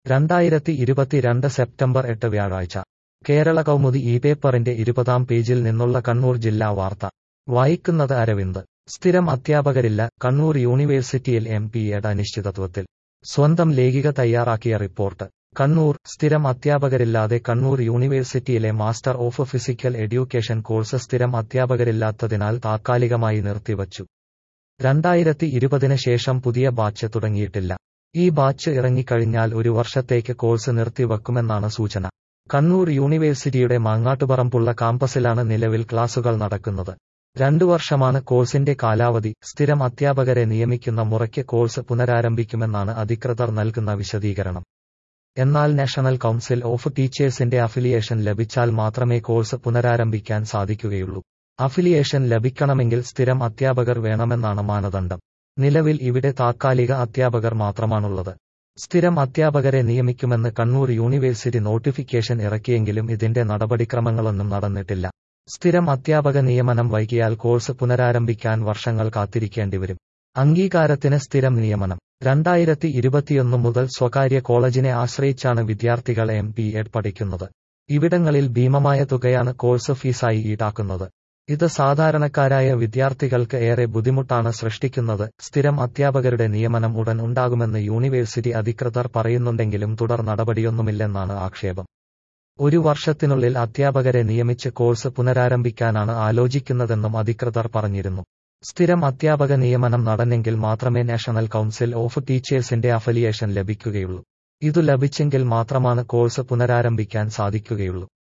രണ്ടായിരത്തി ഇരുപത്തിരണ്ട് സെപ്റ്റംബർ എട്ട് വ്യാഴാഴ്ച കേരള കൗമുദി ഈ പേപ്പറിന്റെ ഇരുപതാം പേജിൽ നിന്നുള്ള കണ്ണൂർ ജില്ലാ വാർത്ത വായിക്കുന്നത് അരവിന്ദ് സ്ഥിരം അധ്യാപകരില്ല കണ്ണൂർ യൂണിവേഴ്സിറ്റിയിൽ എം പി എഡ് അനിശ്ചിതത്വത്തിൽ സ്വന്തം ലേഖിക തയ്യാറാക്കിയ റിപ്പോർട്ട് കണ്ണൂർ സ്ഥിരം അധ്യാപകരില്ലാതെ കണ്ണൂർ യൂണിവേഴ്സിറ്റിയിലെ master of physical education course സ്ഥിരം അധ്യാപകരില്ലാത്തതിനാൽ താത്കാലികമായി നിർത്തിവച്ചു രണ്ടായിരത്തി ഇരുപതിന് ശേഷം പുതിയ ബാച്ച് തുടങ്ങിയിട്ടില്ല ഈ ബാച്ച് ഇറങ്ങിക്കഴിഞ്ഞാൽ ഒരു വർഷത്തേക്ക് കോഴ്സ് നിർത്തിവെക്കുമെന്നാണ് സൂചന കണ്ണൂർ യൂണിവേഴ്സിറ്റിയുടെ മാങ്ങാട്ടുപറമ്പുള്ള കാമ്പസിലാണ് നിലവിൽ ക്ലാസുകൾ നടക്കുന്നത് രണ്ടു വർഷമാണ് കോഴ്സിന്റെ കാലാവധി സ്ഥിരം അധ്യാപകരെ നിയമിക്കുന്ന മുറയ്ക്ക് കോഴ്സ് പുനരാരംഭിക്കുമെന്നാണ് അധികൃതർ നൽകുന്ന വിശദീകരണം എന്നാൽ നാഷണൽ കൗൺസിൽ ഓഫ് ടീച്ചേഴ്സിന്റെ അഫിലിയേഷൻ ലഭിച്ചാൽ മാത്രമേ കോഴ്സ് പുനരാരംഭിക്കാൻ സാധിക്കുകയുള്ളൂ അഫിലിയേഷൻ ലഭിക്കണമെങ്കിൽ സ്ഥിരം അധ്യാപകർ വേണമെന്നാണ് മാനദണ്ഡം നിലവിൽ ഇവിടെ താത്കാലിക അധ്യാപകർ മാത്രമാണുള്ളത് സ്ഥിരം അധ്യാപകരെ നിയമിക്കുമെന്ന് കണ്ണൂർ യൂണിവേഴ്സിറ്റി നോട്ടിഫിക്കേഷൻ ഇറക്കിയെങ്കിലും ഇതിന്റെ നടപടിക്രമങ്ങളൊന്നും നടന്നിട്ടില്ല സ്ഥിരം അധ്യാപക നിയമനം വൈകിയാൽ കോഴ്സ് പുനരാരംഭിക്കാൻ വർഷങ്ങൾ കാത്തിരിക്കേണ്ടിവരും അംഗീകാരത്തിന് സ്ഥിരം നിയമനം രണ്ടായിരത്തി ഇരുപത്തിയൊന്ന് മുതൽ സ്വകാര്യ കോളേജിനെ ആശ്രയിച്ചാണ് വിദ്യാർത്ഥികൾ എം പി എഡ് പഠിക്കുന്നത് ഇവിടങ്ങളിൽ ഭീമമായ തുകയാണ് കോഴ്സ് ഫീസായി ഈടാക്കുന്നത് ഇത് സാധാരണക്കാരായ വിദ്യാർത്ഥികൾക്ക് ഏറെ ബുദ്ധിമുട്ടാണ് സൃഷ്ടിക്കുന്നത് സ്ഥിരം അധ്യാപകരുടെ നിയമനം ഉടൻ ഉണ്ടാകുമെന്ന് യൂണിവേഴ്സിറ്റി അധികൃതർ പറയുന്നുണ്ടെങ്കിലും തുടർ നടപടിയൊന്നുമില്ലെന്നാണ് ആക്ഷേപം ഒരു വർഷത്തിനുള്ളിൽ അധ്യാപകരെ നിയമിച്ച് കോഴ്സ് പുനരാരംഭിക്കാനാണ് ആലോചിക്കുന്നതെന്നും അധികൃതർ പറഞ്ഞിരുന്നു സ്ഥിരം അധ്യാപക നിയമനം നടന്നെങ്കിൽ മാത്രമേ നാഷണൽ കൗൺസിൽ ഓഫ് ടീച്ചേഴ്സിന്റെ അഫലിയേഷൻ ലഭിക്കുകയുള്ളൂ ഇതു ലഭിച്ചെങ്കിൽ മാത്രമാണ് കോഴ്സ് പുനരാരംഭിക്കാൻ സാധിക്കുകയുള്ളൂ